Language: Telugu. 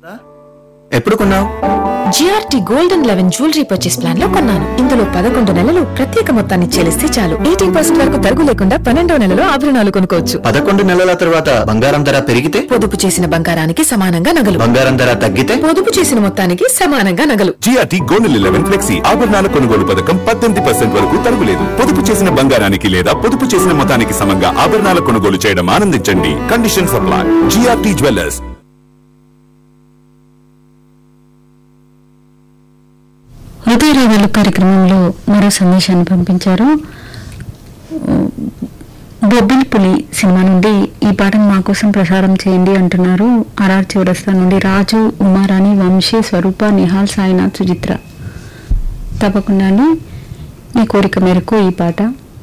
ఎప్పుడు కొన్నావు GRT golden eleven jewellery purchase plan లో కొన్నాను ఇందులో పదకొండు నెలలు ప్రత్యేక మొత్తాన్ని చెల్లిస్తే చాలు ఎయిటీన్ పర్సెంట్ వరకు తరుగు లేకుండా పన్నెండో నెలలో ఆభరణాలు కొనుక్కోవచ్చు పదకొండు నెలల తర్వాత బంగారం ధర పెరిగితే పొదుపు చేసిన బంగారానికి సమానంగా నగలు బంగారం ధర తగ్గితే పొదుపు చేసిన మొత్తానికి సమానంగా నగలు జిఆర్టీ గోల్డెన్ లెవెన్ ఫ్లెక్సీ ఆభరణాల కొనుగోలు పథకం పద్దెనిమిది పర్సెంట్ వరకు తరుగులేదు పొదుపు చేసిన బంగారానికి లేదా పొదుపు చేసిన మొత్తానికి సమంగా ఆభరణాల కొనుగోలు చేయడం ఆనందించండి కండిషన్ సప్లై జిఆర్టీ జ్యువెలర్స్ హృదయరాగాలు కార్యక్రమంలో మరో సందేశాన్ని పంపించారు బొబ్బిలి పులి సినిమా నుండి ఈ పాటను మా కోసం ప్రసారం చేయండి అంటున్నారు ఆర్ఆర్ చివరస్తా నుండి రాజు ఉమారాణి వంశీ స్వరూప నిహాల్ సాయినాథ్ సుచిత్ర తప్పకుండా అండి మీ కోరిక మేరకు ఈ పాట